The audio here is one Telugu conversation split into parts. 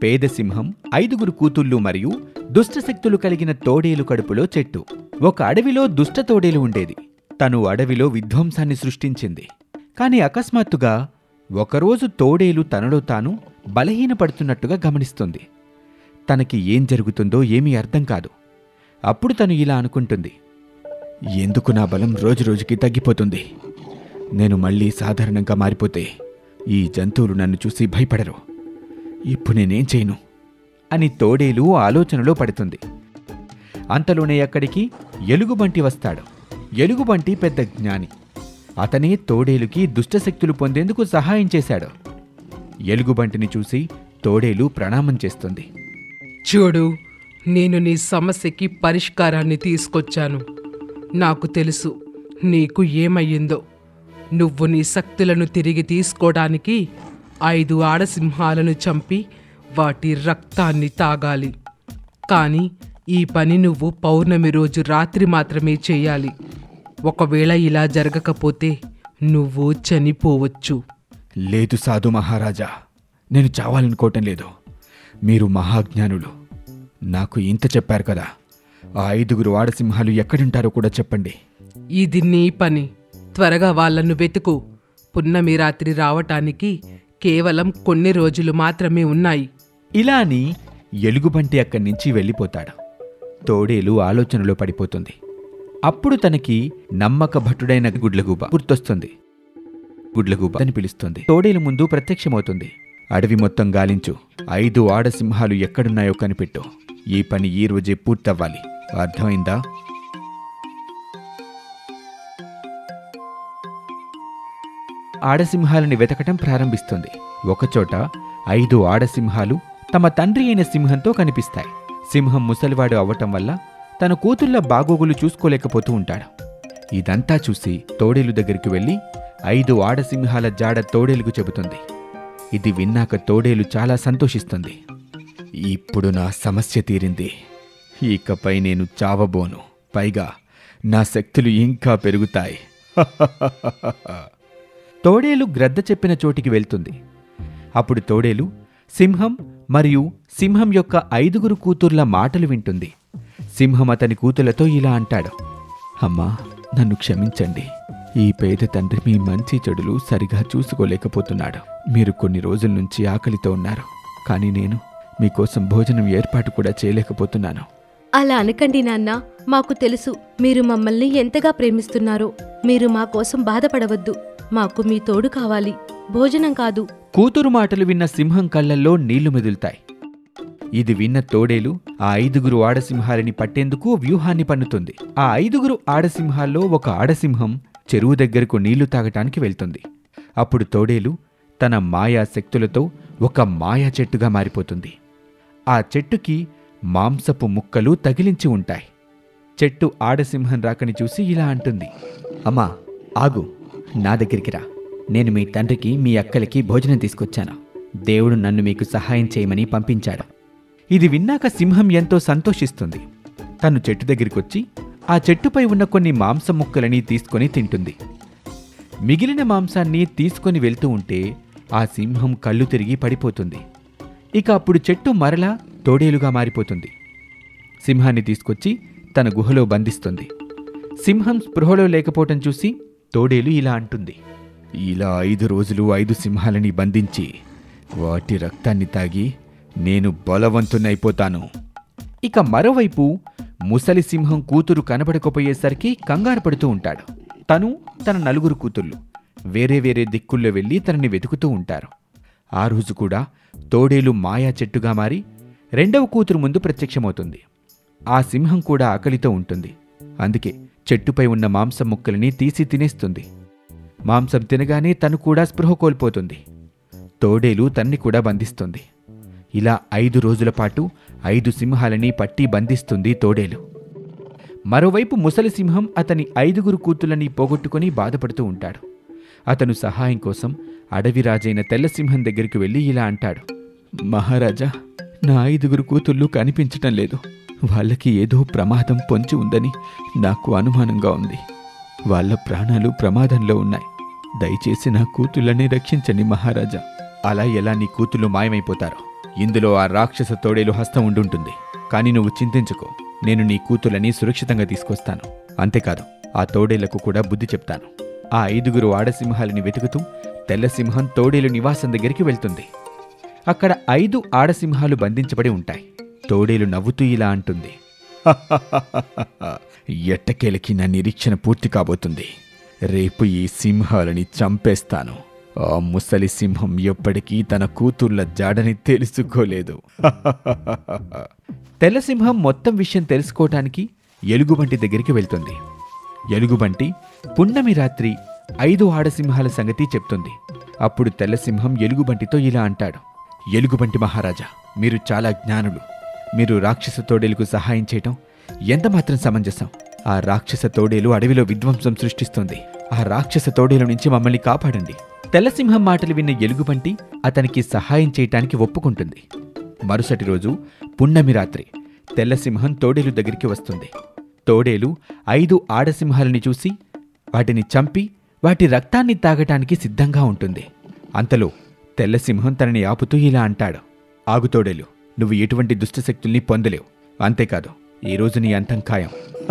పేద సింహం ఐదుగురు కూతుళ్ళు మరియు దుష్టశక్తులు కలిగిన తోడేలు కడుపులో చెట్టు ఒక అడవిలో దుష్ట తోడేలు ఉండేది తను అడవిలో విధ్వంసాన్ని సృష్టించింది కాని అకస్మాత్తుగా ఒకరోజు తోడేలు తనలో తాను బలహీనపడుతున్నట్టుగా గమనిస్తుంది తనకి ఏం జరుగుతుందో ఏమీ అర్థం కాదు అప్పుడు తను ఇలా అనుకుంటుంది ఎందుకు నా బలం రోజురోజుకి తగ్గిపోతుంది నేను మళ్ళీ సాధారణంగా మారిపోతే ఈ జంతువులు నన్ను చూసి భయపడరు ఇప్పుడు నేనేం చేయను అని తోడేలు ఆలోచనలో పడుతుంది అంతలోనే అక్కడికి ఎలుగుబంటి వస్తాడు ఎలుగుబంటి పెద్ద జ్ఞాని అతనే తోడేలుకి దుష్టశక్తులు పొందేందుకు సహాయం చేశాడు ఎలుగుబంటిని చూసి తోడేలు ప్రణామం చేస్తుంది చూడు నేను నీ సమస్యకి పరిష్కారాన్ని తీసుకొచ్చాను నాకు తెలుసు నీకు ఏమయ్యిందో నువ్వు నీ శక్తులను తిరిగి తీసుకోవడానికి ఐదు ఆడసింహాలను చంపి వాటి రక్తాన్ని తాగాలి కానీ ఈ పని నువ్వు పౌర్ణమి రోజు రాత్రి మాత్రమే చేయాలి ఒకవేళ ఇలా జరగకపోతే నువ్వు చనిపోవచ్చు లేదు సాధు మహారాజా నేను చావాలనుకోవటం లేదు మీరు మహాజ్ఞానులు నాకు ఇంత చెప్పారు కదా ఆ ఐదుగురు ఆడసింహాలు ఎక్కడుంటారో కూడా చెప్పండి ఇది నీ పని త్వరగా వాళ్ళను వెతుకు పున్నమి రాత్రి రావటానికి కేవలం కొన్ని రోజులు మాత్రమే ఉన్నాయి ఇలా అని ఎలుగుబంటి అక్కడి నుంచి వెళ్ళిపోతాడు తోడేలు ఆలోచనలో పడిపోతుంది అప్పుడు తనకి నమ్మక భటుడైన గుడ్లగూబ గుర్తొస్తుంది గుడ్లగూబ అని పిలుస్తుంది తోడేలు ముందు ప్రత్యక్షమవుతుంది అడవి మొత్తం గాలించు ఐదు ఆడసింహాలు ఎక్కడున్నాయో కనిపెట్టు ఈ పని ఈ రోజే పూర్తవ్వాలి అర్థమైందా ఆడసింహాలని వెతకటం ప్రారంభిస్తుంది ఒకచోట ఐదు ఆడసింహాలు తమ తండ్రి అయిన సింహంతో కనిపిస్తాయి సింహం ముసలివాడు అవ్వటం వల్ల తన కూతుళ్ళ బాగోగులు చూసుకోలేకపోతూ ఉంటాడు ఇదంతా చూసి తోడేలు దగ్గరికి వెళ్ళి ఐదు ఆడసింహాల జాడ తోడేలుకు చెబుతుంది ఇది విన్నాక తోడేలు చాలా సంతోషిస్తుంది ఇప్పుడు నా సమస్య తీరింది ఇకపై నేను చావబోను పైగా నా శక్తులు ఇంకా పెరుగుతాయి తోడేలు గ్రద్ద చెప్పిన చోటికి వెళ్తుంది అప్పుడు తోడేలు సింహం మరియు సింహం యొక్క ఐదుగురు కూతుర్ల మాటలు వింటుంది సింహం అతని కూతులతో ఇలా అంటాడు అమ్మా నన్ను క్షమించండి ఈ పేద తండ్రి మీ మంచి చెడులు సరిగా చూసుకోలేకపోతున్నాడు మీరు కొన్ని రోజుల నుంచి ఆకలితో ఉన్నారు కానీ నేను మీకోసం భోజనం ఏర్పాటు కూడా చేయలేకపోతున్నాను అలా అనకండి నాన్న మాకు తెలుసు మీరు మమ్మల్ని ఎంతగా ప్రేమిస్తున్నారో మీరు మా కోసం బాధపడవద్దు మాకు మీ తోడు కావాలి భోజనం కాదు కూతురు మాటలు విన్న సింహం కళ్ళల్లో నీళ్లు మెదులుతాయి ఇది విన్న తోడేలు ఆ ఐదుగురు ఆడసింహాలని పట్టేందుకు వ్యూహాన్ని పన్నుతుంది ఆ ఐదుగురు ఆడసింహాల్లో ఒక ఆడసింహం చెరువు దగ్గరకు నీళ్లు తాగటానికి వెళ్తుంది అప్పుడు తోడేలు తన మాయా శక్తులతో ఒక మాయా చెట్టుగా మారిపోతుంది ఆ చెట్టుకి మాంసపు ముక్కలు తగిలించి ఉంటాయి చెట్టు ఆడసింహం రాకని చూసి ఇలా అంటుంది అమ్మా ఆగు నా దగ్గరికి రా నేను మీ తండ్రికి మీ అక్కలకి భోజనం తీసుకొచ్చాను దేవుడు నన్ను మీకు సహాయం చేయమని పంపించాడు ఇది విన్నాక సింహం ఎంతో సంతోషిస్తుంది తను చెట్టు దగ్గరికొచ్చి ఆ చెట్టుపై ఉన్న కొన్ని మాంసం ముక్కలని తీసుకొని తింటుంది మిగిలిన మాంసాన్ని తీసుకొని వెళ్తూ ఉంటే ఆ సింహం కళ్ళు తిరిగి పడిపోతుంది ఇక అప్పుడు చెట్టు మరలా తోడేలుగా మారిపోతుంది సింహాన్ని తీసుకొచ్చి తన గుహలో బంధిస్తుంది సింహం స్పృహలో లేకపోవటం చూసి తోడేలు ఇలా అంటుంది ఇలా ఐదు రోజులు ఐదు సింహాలని బంధించి వాటి రక్తాన్ని తాగి నేను బలవంతునైపోతాను ఇక మరోవైపు ముసలి సింహం కూతురు కనబడకపోయేసరికి కంగారు పడుతూ ఉంటాడు తను తన నలుగురు కూతుళ్ళు వేరే వేరే దిక్కుల్లో వెళ్ళి తనని వెతుకుతూ ఉంటారు ఆ రోజు కూడా తోడేలు మాయా చెట్టుగా మారి రెండవ కూతురు ముందు ప్రత్యక్షమవుతుంది ఆ సింహం కూడా ఆకలితో ఉంటుంది అందుకే చెట్టుపై ఉన్న మాంసం ముక్కలని తీసి తినేస్తుంది మాంసం తినగానే తను కూడా స్పృహ కోల్పోతుంది తోడేలు తన్ని కూడా బంధిస్తుంది ఇలా ఐదు రోజుల పాటు ఐదు సింహాలని పట్టి బంధిస్తుంది తోడేలు మరోవైపు ముసలి సింహం అతని ఐదుగురు కూతులని పోగొట్టుకొని బాధపడుతూ ఉంటాడు అతను సహాయం కోసం అడవి రాజైన తెల్లసింహం దగ్గరికి వెళ్ళి ఇలా అంటాడు మహారాజా నా ఐదుగురు కూతుళ్ళు కనిపించటం లేదు వాళ్ళకి ఏదో ప్రమాదం పొంచి ఉందని నాకు అనుమానంగా ఉంది వాళ్ళ ప్రాణాలు ప్రమాదంలో ఉన్నాయి దయచేసి నా కూతుళ్ళని రక్షించండి మహారాజా అలా ఎలా నీ కూతుళ్ళు మాయమైపోతారో ఇందులో ఆ రాక్షస తోడేలు హస్తం ఉండుంటుంది కానీ నువ్వు చింతించుకో నేను నీ కూతులని సురక్షితంగా తీసుకొస్తాను అంతేకాదు ఆ తోడేళ్లకు కూడా బుద్ధి చెప్తాను ఆ ఐదుగురు ఆడసింహాలని వెతుకుతూ తెల్లసింహం తోడేలు నివాసం దగ్గరికి వెళ్తుంది అక్కడ ఐదు ఆడసింహాలు బంధించబడి ఉంటాయి తోడేలు నవ్వుతూ ఇలా అంటుంది ఎట్టకేలకి నా నిరీక్షణ పూర్తి కాబోతుంది రేపు ఈ సింహాలని చంపేస్తాను ఆ ముసలి సింహం ఎప్పటికీ తన కూతుర్ల జాడని తెలుసుకోలేదు తెల్లసింహం మొత్తం విషయం తెలుసుకోవటానికి ఎలుగుబంటి దగ్గరికి వెళ్తుంది ఎలుగుబంటి పున్నమి రాత్రి ఐదు ఆడసింహాల సంగతి చెప్తుంది అప్పుడు తెల్లసింహం ఎలుగుబంటితో ఇలా అంటాడు ఎలుగుబంటి మహారాజా మీరు చాలా జ్ఞానులు మీరు రాక్షస తోడేలుకు సహాయం చేయటం ఎంత మాత్రం సమంజసం ఆ రాక్షస తోడేలు అడవిలో విధ్వంసం సృష్టిస్తుంది ఆ రాక్షస తోడేలు నుంచి మమ్మల్ని కాపాడండి తెల్లసింహం మాటలు విన్న ఎలుగుబంటి అతనికి సహాయం చేయటానికి ఒప్పుకుంటుంది మరుసటి రోజు పున్నమి రాత్రి తెల్లసింహం తోడేలు దగ్గరికి వస్తుంది తోడేలు ఐదు ఆడసింహాలని చూసి వాటిని చంపి వాటి రక్తాన్ని తాగటానికి సిద్ధంగా ఉంటుంది అంతలో తెల్లసింహం తనని ఆపుతూ ఇలా అంటాడు ఆగు తోడేలు నువ్వు ఎటువంటి దుష్టశక్తుల్ని పొందలేవు అంతేకాదు ఈరోజు నీ అంతం ఖాయం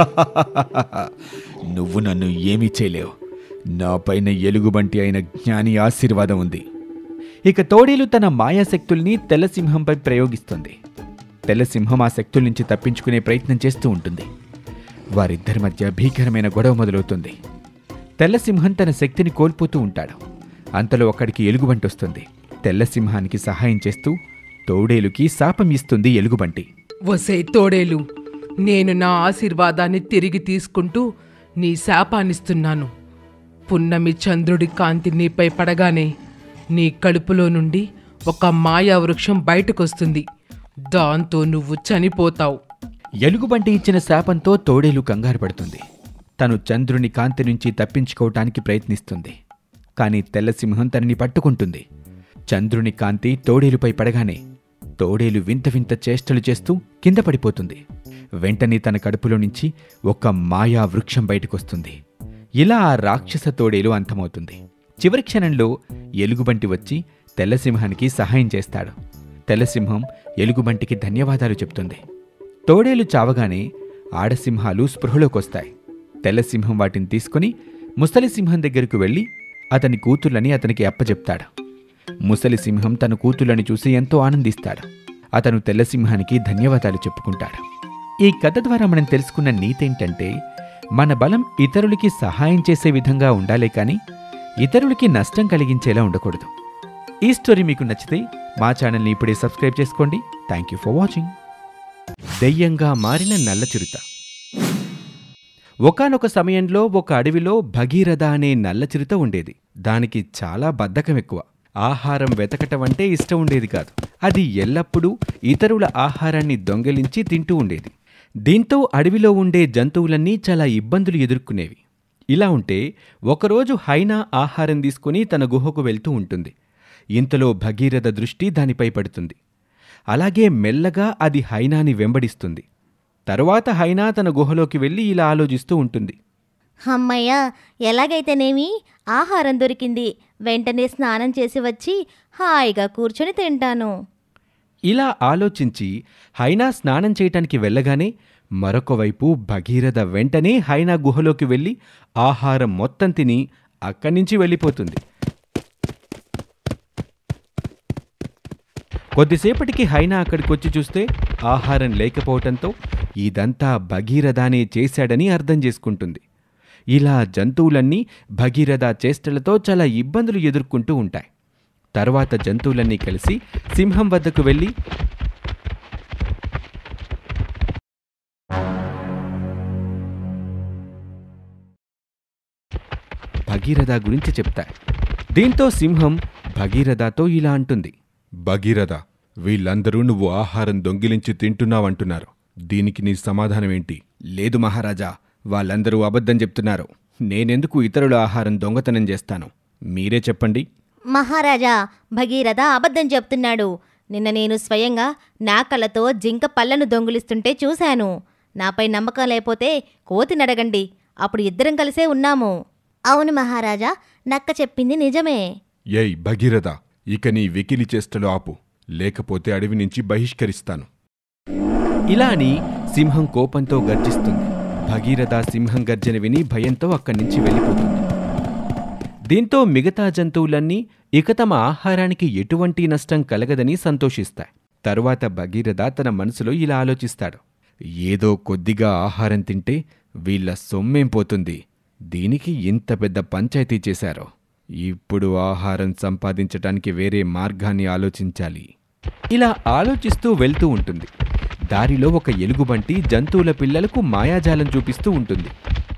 నువ్వు నన్ను ఏమీ చేయలేవు నా పైన ఎలుగుబంటి అయిన జ్ఞాని ఆశీర్వాదం ఉంది ఇక తోడేలు తన మాయాశక్తుల్ని తెల్లసింహంపై ప్రయోగిస్తుంది తెల్లసింహం ఆ శక్తుల నుంచి తప్పించుకునే ప్రయత్నం చేస్తూ ఉంటుంది వారిద్దరి మధ్య భీకరమైన గొడవ మొదలవుతుంది తెల్లసింహం తన శక్తిని కోల్పోతూ ఉంటాడు అంతలో అక్కడికి ఎలుగుబంటి వస్తుంది తెల్లసింహానికి సహాయం చేస్తూ తోడేలుకి శాపం ఇస్తుంది ఎలుగుబంటి వసే తోడేలు నేను నా ఆశీర్వాదాన్ని తిరిగి తీసుకుంటూ నీ శాపాన్నిస్తున్నాను పున్నమి చంద్రుడి కాంతి నీపై పడగానే నీ కడుపులో నుండి ఒక మాయా వృక్షం బయటకొస్తుంది దాంతో నువ్వు చనిపోతావు ఎలుగుబంటి ఇచ్చిన శాపంతో తోడేలు కంగారు పడుతుంది తను చంద్రుని కాంతి నుంచి తప్పించుకోవటానికి ప్రయత్నిస్తుంది కానీ తెల్లసింహం తనని పట్టుకుంటుంది చంద్రుని కాంతి తోడేలుపై పడగానే తోడేలు వింత వింత చేష్టలు చేస్తూ కింద పడిపోతుంది వెంటనే తన కడుపులో నుంచి ఒక మాయా వృక్షం బయటకొస్తుంది ఇలా ఆ రాక్షస తోడేలు అంతమవుతుంది చివరి క్షణంలో ఎలుగుబంటి వచ్చి తెల్లసింహానికి సహాయం చేస్తాడు తెల్లసింహం ఎలుగుబంటికి ధన్యవాదాలు చెప్తుంది తోడేలు చావగానే ఆడసింహాలు స్పృహలోకొస్తాయి తెల్లసింహం వాటిని తీసుకుని ముసలి సింహం దగ్గరకు వెళ్ళి అతని కూతుర్లని అతనికి అప్పచెప్తాడు ముసలి సింహం తన కూతుర్లని చూసి ఎంతో ఆనందిస్తాడు అతను తెల్లసింహానికి ధన్యవాదాలు చెప్పుకుంటాడు ఈ కథ ద్వారా మనం తెలుసుకున్న నీతేంటంటే మన బలం ఇతరులకి సహాయం చేసే విధంగా ఉండాలే కానీ ఇతరులకి నష్టం కలిగించేలా ఉండకూడదు ఈ స్టోరీ మీకు నచ్చితే మా ఛానల్ని ఇప్పుడే సబ్స్క్రైబ్ చేసుకోండి థ్యాంక్ యూ ఫర్ వాచింగ్ దెయ్యంగా మారిన నల్ల చిరుత ఒకానొక సమయంలో ఒక అడవిలో భగీరథ అనే నల్ల చిరుత ఉండేది దానికి చాలా బద్ధకం ఎక్కువ ఆహారం వెతకటం అంటే ఇష్టం ఉండేది కాదు అది ఎల్లప్పుడూ ఇతరుల ఆహారాన్ని దొంగిలించి తింటూ ఉండేది దీంతో అడవిలో ఉండే జంతువులన్నీ చాలా ఇబ్బందులు ఎదుర్కొనేవి ఇలా ఉంటే ఒకరోజు హైనా ఆహారం తీసుకుని తన గుహకు వెళ్తూ ఉంటుంది ఇంతలో భగీరథ దృష్టి దానిపై పడుతుంది అలాగే మెల్లగా అది హైనాని వెంబడిస్తుంది తరువాత హైనా తన గుహలోకి వెళ్ళి ఇలా ఆలోచిస్తూ ఉంటుంది అమ్మయ్య ఎలాగైతేనేమి ఆహారం దొరికింది వెంటనే స్నానం చేసి వచ్చి హాయిగా కూర్చొని తింటాను ఇలా ఆలోచించి హైనా స్నానం చేయటానికి వెళ్ళగానే మరొక వైపు భగీరథ వెంటనే హైనా గుహలోకి వెళ్ళి ఆహారం మొత్తం తిని అక్కడి నుంచి వెళ్ళిపోతుంది కొద్దిసేపటికి హైనా అక్కడికి వచ్చి చూస్తే ఆహారం లేకపోవటంతో ఇదంతా భగీరథానే చేశాడని అర్థం చేసుకుంటుంది ఇలా జంతువులన్నీ భగీరథ చేష్టలతో చాలా ఇబ్బందులు ఎదుర్కొంటూ ఉంటాయి తర్వాత జంతువులన్నీ కలిసి సింహం వద్దకు వెళ్ళి భగీరథ గురించి చెప్తాయి దీంతో సింహం భగీరథతో ఇలా అంటుంది భగీరథ వీళ్ళందరూ నువ్వు ఆహారం దొంగిలించి తింటున్నావంటున్నారు దీనికి నీ సమాధానమేంటి లేదు మహారాజా వాళ్ళందరూ అబద్ధం చెప్తున్నారు నేనెందుకు ఇతరుల ఆహారం దొంగతనం చేస్తాను మీరే చెప్పండి మహారాజా భగీరథ అబద్ధం చెప్తున్నాడు నిన్న నేను స్వయంగా నా కళ్ళతో జింక పళ్ళను దొంగిలిస్తుంటే చూశాను నాపై నమ్మకం లేకపోతే కోతిని అడగండి అప్పుడు ఇద్దరం కలిసే ఉన్నాము అవును మహారాజా నక్క చెప్పింది నిజమే ఏయ్ భగీరథ ఇక నీ వెకిలి చేష్టలు ఆపు లేకపోతే అడవి నుంచి బహిష్కరిస్తాను ఇలా అని సింహం కోపంతో గర్జిస్తుంది భగీరథ సింహం గర్జన విని భయంతో అక్కడి నుంచి వెళ్ళిపోతుంది దీంతో మిగతా జంతువులన్నీ ఇక తమ ఆహారానికి ఎటువంటి నష్టం కలగదని సంతోషిస్తాయి తరువాత భగీరథ తన మనసులో ఇలా ఆలోచిస్తాడు ఏదో కొద్దిగా ఆహారం తింటే వీళ్ళ సొమ్మేం పోతుంది దీనికి ఇంత పెద్ద పంచాయతీ చేశారో ఇప్పుడు ఆహారం సంపాదించటానికి వేరే మార్గాన్ని ఆలోచించాలి ఇలా ఆలోచిస్తూ వెళ్తూ ఉంటుంది దారిలో ఒక ఎలుగుబంటి జంతువుల పిల్లలకు మాయాజాలం చూపిస్తూ ఉంటుంది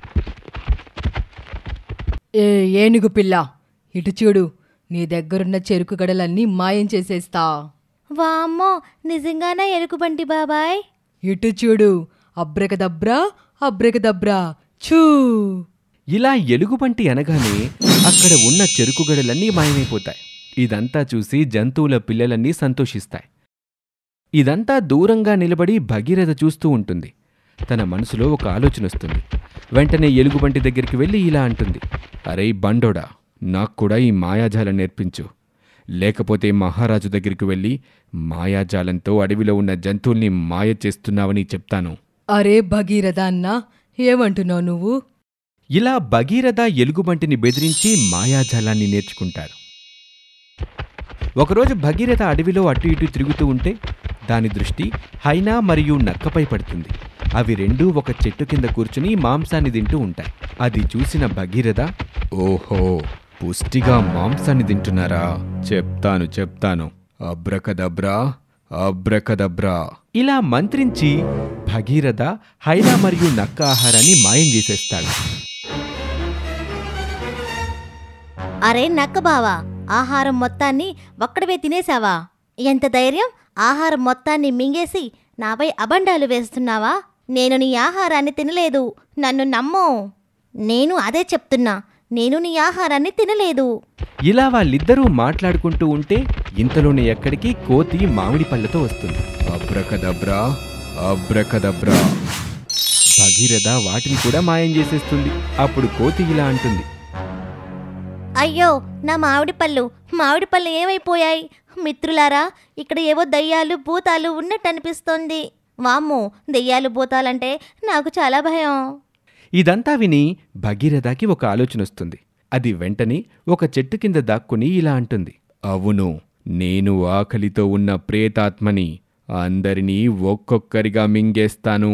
ఏ ఏనుగు పిల్ల ఇటు చూడు నీ దగ్గరున్న చెరుకు గడలన్నీ మాయం చేసేస్తా వామ్మో నిజంగానా ఎలుగుబంటి బాబాయ్ ఇటు చూడు అబ్రకదబ్రా అబ్రకదబ్రా చూ ఇలా ఎలుగుబంటి అనగానే అక్కడ ఉన్న చెరుకుగడలన్నీ మాయమైపోతాయి ఇదంతా చూసి జంతువుల పిల్లలన్నీ సంతోషిస్తాయి ఇదంతా దూరంగా నిలబడి భగీరథ చూస్తూ ఉంటుంది తన మనసులో ఒక ఆలోచన వస్తుంది వెంటనే ఎలుగుబంటి దగ్గరికి వెళ్ళి ఇలా అంటుంది అరే బండోడా నాకు కూడా ఈ మాయాజాలం నేర్పించు లేకపోతే మహారాజు దగ్గరికి వెళ్ళి మాయాజాలంతో అడవిలో ఉన్న జంతువుల్ని మాయ చేస్తున్నావని చెప్తాను అరే భగీరథ అన్నా ఏమంటున్నావు నువ్వు ఇలా భగీరథ ఎలుగుబంటిని బెదిరించి మాయాజాలాన్ని నేర్చుకుంటాడు ఒకరోజు భగీరథ అడవిలో అటు ఇటు తిరుగుతూ ఉంటే దాని దృష్టి హైనా మరియు నక్కపై పడుతుంది అవి రెండూ ఒక చెట్టు కింద కూర్చుని మాంసాన్ని తింటూ ఉంటాయి అది చూసిన భగీరథ ఓహో పుష్టిగా మాంసాన్ని తింటున్నారా చెప్తాను చెప్తాను అబ్రకదబ్రా అబ్రకదబ్రా ఇలా మంత్రించి భగీరథ హైనా మరియు నక్క ఆహారాన్ని మాయం చేసేస్తాడు అరే నక్క బావా ఆహారం మొత్తాన్ని ఒక్కడవే తినేశావా ఎంత ధైర్యం ఆహారం మొత్తాన్ని మింగేసి నాపై అబండాలు వేస్తున్నావా నేను నీ ఆహారాన్ని తినలేదు నన్ను నమ్మో నేను అదే చెప్తున్నా నేను నీ ఆహారాన్ని తినలేదు ఇలా వాళ్ళిద్దరూ మాట్లాడుకుంటూ ఉంటే ఇంతలోనే ఎక్కడికి కోతి మామిడి పళ్ళతో వస్తుంది అబ్రకదబ్రా అబ్రకదబ్రా భగీరథ వాటిని కూడా మాయం చేసేస్తుంది అప్పుడు కోతి ఇలా అంటుంది అయ్యో నా మామిడి పళ్ళు మామిడి పళ్ళు ఏమైపోయాయి మిత్రులారా ఇక్కడ ఏవో దయ్యాలు భూతాలు ఉన్నట్టు అనిపిస్తోంది వామ్మో దెయ్యాలు భూతాలంటే నాకు చాలా భయం ఇదంతా విని భగీరథకి ఒక ఆలోచన వస్తుంది అది వెంటనే ఒక చెట్టు కింద దాక్కుని ఇలా అంటుంది అవును నేను ఆకలితో ఉన్న ప్రేతాత్మని అందరినీ ఒక్కొక్కరిగా మింగేస్తాను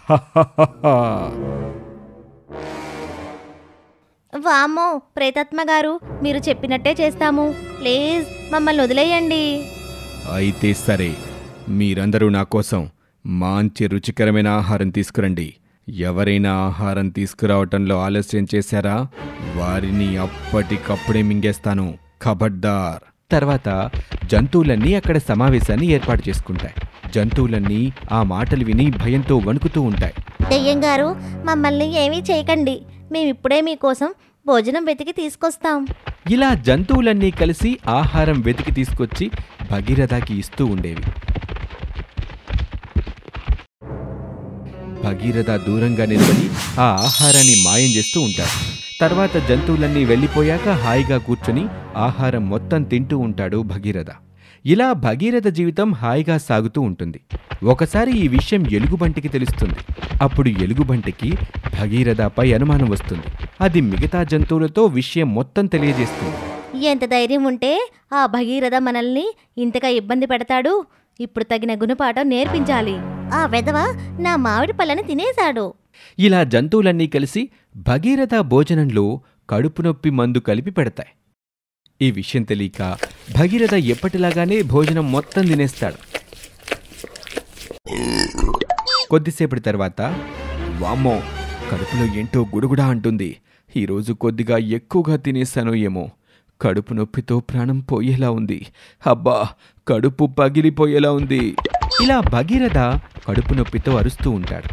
వామ్మో ప్రేతాత్మ గారు మీరు చెప్పినట్టే చేస్తాము ప్లీజ్ మమ్మల్ని వదిలేయండి అయితే సరే మీరందరూ నా కోసం మంచి రుచికరమైన ఆహారం తీసుకురండి ఎవరైనా ఆహారం తీసుకురావటంలో ఆలస్యం చేశారా వారిని అప్పటికప్పుడే మింగేస్తాను ఖబర్దార్ తర్వాత జంతువులన్నీ అక్కడ సమావేశాన్ని ఏర్పాటు చేసుకుంటాయి జంతువులన్నీ ఆ మాటలు విని భయంతో వణుకుతూ ఉంటాయి దెయ్యం గారు మమ్మల్ని ఏమీ చేయకండి మేమిప్పుడే మీకోసం భోజనం వెతికి తీసుకొస్తాం ఇలా జంతువులన్నీ కలిసి ఆహారం వెతికి తీసుకొచ్చి భగీరథకి ఇస్తూ ఉండేవి భగీరథ దూరంగా నిలబడి ఆ ఆహారాన్ని మాయం చేస్తూ ఉంటాడు తర్వాత జంతువులన్నీ వెళ్ళిపోయాక హాయిగా కూర్చొని ఆహారం మొత్తం తింటూ ఉంటాడు భగీరథ ఇలా భగీరథ జీవితం హాయిగా సాగుతూ ఉంటుంది ఒకసారి ఈ విషయం ఎలుగుబంటికి తెలుస్తుంది అప్పుడు ఎలుగుబంటికి భగీరథపై అనుమానం వస్తుంది అది మిగతా జంతువులతో విషయం మొత్తం తెలియజేస్తుంది ఎంత ధైర్యం ఉంటే ఆ భగీరథ మనల్ని ఇంతగా ఇబ్బంది పెడతాడు ఇప్పుడు తగిన గుణపాఠం నేర్పించాలి ఆ వెధవ నా మామిడి పళ్ళని తినేశాడు ఇలా జంతువులన్నీ కలిసి భగీరథ భోజనంలో కడుపు నొప్పి మందు కలిపి పెడతాయి ఈ విషయం తెలియక భగీరథ ఎప్పటిలాగానే భోజనం మొత్తం తినేస్తాడు కొద్దిసేపటి తర్వాత వామ్మో కడుపులో ఏంటో గుడుగుడా అంటుంది ఈరోజు కొద్దిగా ఎక్కువగా తినేశానో ఏమో కడుపు నొప్పితో ప్రాణం పోయేలా ఉంది అబ్బా కడుపు పగిలిపోయేలా ఉంది ఇలా భగీరథ కడుపు నొప్పితో అరుస్తూ ఉంటాడు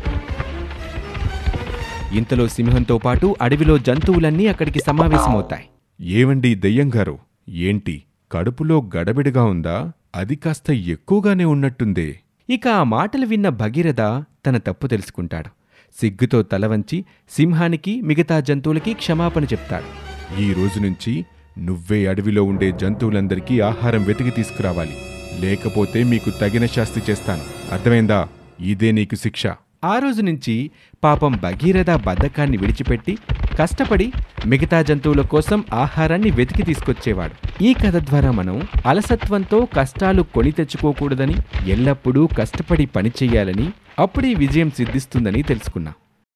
ఇంతలో సింహంతో పాటు అడవిలో జంతువులన్నీ అక్కడికి సమావేశమవుతాయి ఏవండి దెయ్యంగారు ఏంటి కడుపులో గడబిడగా ఉందా అది కాస్త ఎక్కువగానే ఉన్నట్టుందే ఇక ఆ మాటలు విన్న భగీరథ తన తప్పు తెలుసుకుంటాడు సిగ్గుతో తల వంచి సింహానికి మిగతా జంతువులకి క్షమాపణ చెప్తాడు ఈ రోజు నుంచి నువ్వే అడవిలో ఉండే జంతువులందరికీ ఆహారం వెతికి తీసుకురావాలి లేకపోతే మీకు తగిన శాస్తి చేస్తాను అర్థమైందా ఇదే నీకు శిక్ష ఆ రోజు నుంచి పాపం భగీరథ బద్ధకాన్ని విడిచిపెట్టి కష్టపడి మిగతా జంతువుల కోసం ఆహారాన్ని వెతికి తీసుకొచ్చేవాడు ఈ కథ ద్వారా మనం అలసత్వంతో కష్టాలు కొని తెచ్చుకోకూడదని ఎల్లప్పుడూ కష్టపడి పని చెయ్యాలని అప్పుడే విజయం సిద్ధిస్తుందని తెలుసుకున్నాం